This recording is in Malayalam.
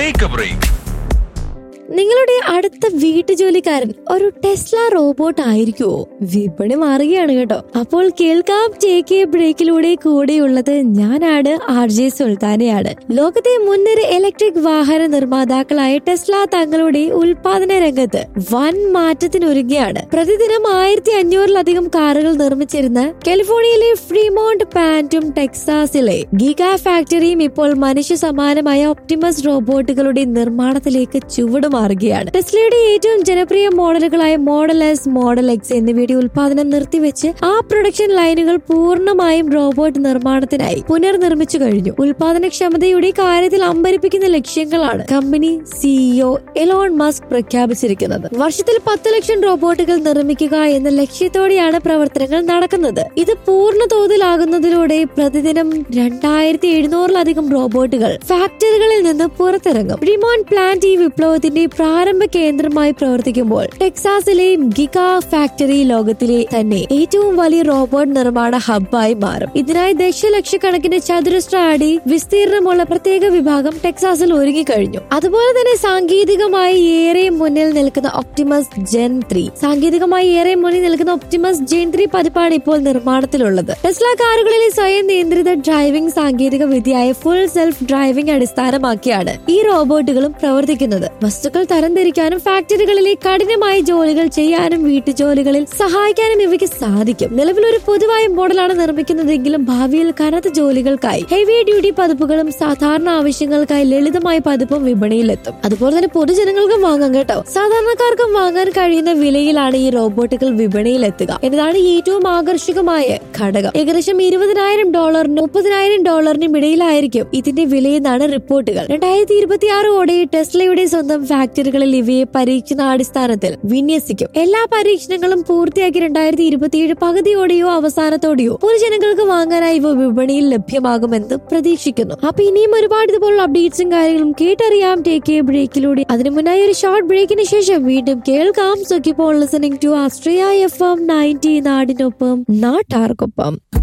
ടേക്ക് എ ബ്രേക്ക് നിങ്ങളുടെ അടുത്ത വീട്ടുജോലിക്കാരൻ ഒരു ടെസ്ല റോബോട്ട് ആയിരിക്കുമോ വിപണി മാറുകയാണ് കേട്ടോ അപ്പോൾ കേൾക്കാം ടേക്ക് എ ബ്രേക്കിലൂടെ കൂടെയുള്ളത് ഞാനാണ് ആർ ജെ സുൽത്താനയാണ് ലോകത്തെ മുൻനിര ഇലക്ട്രിക് വാഹന നിർമ്മാതാക്കളായ ടെസ്ല തങ്ങളുടെ ഉൽപാദന രംഗത്ത് വൻ മാറ്റത്തിനൊരുങ്ങുകയാണ് പ്രതിദിനം ആയിരത്തി അഞ്ഞൂറിലധികം കാറുകൾ നിർമ്മിച്ചിരുന്ന കാലിഫോർണിയയിലെ ഫ്രീമോണ്ട് പാന്റും ടെക്സാസിലെ ഗിഗ ഫാക്ടറിയും ഇപ്പോൾ മനുഷ്യ സമാനമായ ഒപ്റ്റിമസ് റോബോട്ടുകളുടെ നിർമ്മാണത്തിലേക്ക് ചുവടുമാറുകയാണ് ടെസ്ലയുടെ ഏറ്റവും ജനപ്രിയ മോഡലുകളായ മോഡൽ എസ് മോഡൽ എക്സ് എന്നിവയുടെ ഉൽപാദനം നിർത്തിവെച്ച് ആ പ്രൊഡക്ഷൻ ലൈനുകൾ പൂർണ്ണമായും റോബോട്ട് നിർമ്മാണത്തിനായി പുനർനിർമ്മിച്ചു കഴിഞ്ഞു ഉൽപാദനക്ഷമതയുടെ കാര്യത്തിൽ അമ്പരിപ്പിക്കുന്ന ലക്ഷ്യങ്ങളാണ് കമ്പനി സിഇഒ എലോൺ മസ്ക് പ്രഖ്യാപിച്ചിരിക്കുന്നത് വർഷത്തിൽ പത്ത് ലക്ഷം റോബോട്ടുകൾ നിർമ്മിക്കുക എന്ന ലക്ഷ്യത്തോടെയാണ് പ്രവർത്തനങ്ങൾ നടക്കുന്നത് ഇത് പൂർണ്ണ തോതിലാകുന്നതിലൂടെ പ്രതിദിനം രണ്ടായിരത്തി എഴുന്നൂറിലധികം റോബോട്ടുകൾ ഫാക്ടറികളിൽ നിന്ന് പുറത്തിറങ്ങും റിമോൺ പ്ലാന്റ് ഈ വിപ്ലവത്തിന്റെ പ്രാരംഭ കേന്ദ്രമായി പ്രവർത്തിക്കുമ്പോൾ ടെക്സാസിലെ ഗിഗ ഫാക്ടറി ലോകത്തിലെ തന്നെ ഏറ്റവും വലിയ റോബോട്ട് നിർമ്മാണ ഹബ്ബായി മാറും ഇതിനായി ദശലക്ഷക്കണക്കിന് ചതുരശ്ര അടി വിസ്തീർണമുള്ള പ്രത്യേക വിഭാഗം ടെക്സാസിൽ ഒരുങ്ങിക്കഴിഞ്ഞു അതുപോലെ തന്നെ സാങ്കേതികമായി ഏറെ മുന്നിൽ നിൽക്കുന്ന ഒപ്റ്റിമസ് ജെൻ ത്രീ സാങ്കേതികമായി ഏറെ മുന്നിൽ നിൽക്കുന്ന ഒപ്റ്റിമസ് ജെൻ ത്രീ പതിപ്പാണ് ഇപ്പോൾ നിർമ്മാണത്തിലുള്ളത് ടെസ്ല കാറുകളിലെ സ്വയം നിയന്ത്രിത ഡ്രൈവിംഗ് സാങ്കേതിക വിദ്യയായ ഫുൾ സെൽഫ് ഡ്രൈവിംഗ് അടിസ്ഥാനമാക്കിയാണ് ഈ റോബോട്ടുകളും പ്രവർത്തിക്കുന്നത് വസ്തുക്കൾ തരംതിരിക്കാനും ഫാക്ടറികളിലെ കഠിനമായ ജോലികൾ ചെയ്യാനും വീട്ടുജോലികളിൽ സഹായിക്കാനും ഇവയ്ക്ക് സാധിക്കും നിലവിൽ ഒരു പൊതുവായ മോഡലാണ് നിർമ്മിക്കുന്നതെങ്കിലും ഭാവിയിൽ കനത്ത ജോലികൾക്കായി ഹെവി ഡ്യൂട്ടി പതിപ്പുകളും സാധാരണ ആവശ്യങ്ങൾക്കായി ലളിതമായ പതിപ്പും വിപണിയിലെത്തും അതുപോലെ തന്നെ പൊതുജനങ്ങൾക്കും വാങ്ങാം കേട്ടോ സാധാരണക്കാർക്കും വാങ്ങാൻ കഴിയുന്ന വിലയിലാണ് ഈ റോബോട്ടുകൾ വിപണിയിലെത്തുക എന്നതാണ് ഏറ്റവും ആകർഷകമായ ഘടകം ഏകദേശം ഇരുപതിനായിരം ഡോളറിനും മുപ്പതിനായിരം ഡോളറിനും ഇടയിലായിരിക്കും ഇതിന്റെ വിലയെന്നാണ് റിപ്പോർട്ടുകൾ രണ്ടായിരത്തി ഇരുപത്തിയാറോടെ ടെസ്ലയുടെ സ്വന്തം ഫാക്ടറികളിൽ ഇവയെ പരീക്ഷണാടിസ്ഥാനത്തിൽ വിന്യസിക്കും എല്ലാ പരീക്ഷണങ്ങളും പൂർത്തിയാക്കി രണ്ടായിരത്തി ഇരുപത്തിയേഴ് പകുതിയോടെയോ അവസാനത്തോടെയോ പൊതുജനങ്ങൾക്ക് വാങ്ങാനായി ഇവ വിപണിയിൽ ലഭ്യമാകുമെന്ന് പ്രതീക്ഷിക്കുന്നു അപ്പൊ ഇനിയും ഒരുപാട് ഇതുപോലുള്ള അപ്ഡേറ്റ്സും കാര്യങ്ങളും കേട്ടറിയാം ടേക്ക് എ ബ്രേക്കിലൂടെ അതിനു മുന്നായി ഒരു ഷോർട്ട് ബ്രേക്കിന് ശേഷം വീണ്ടും കേൾക്കാം so keep on listening to Austria F M ninety നാടിനൊപ്പം നാട്ടാർക്കൊപ്പം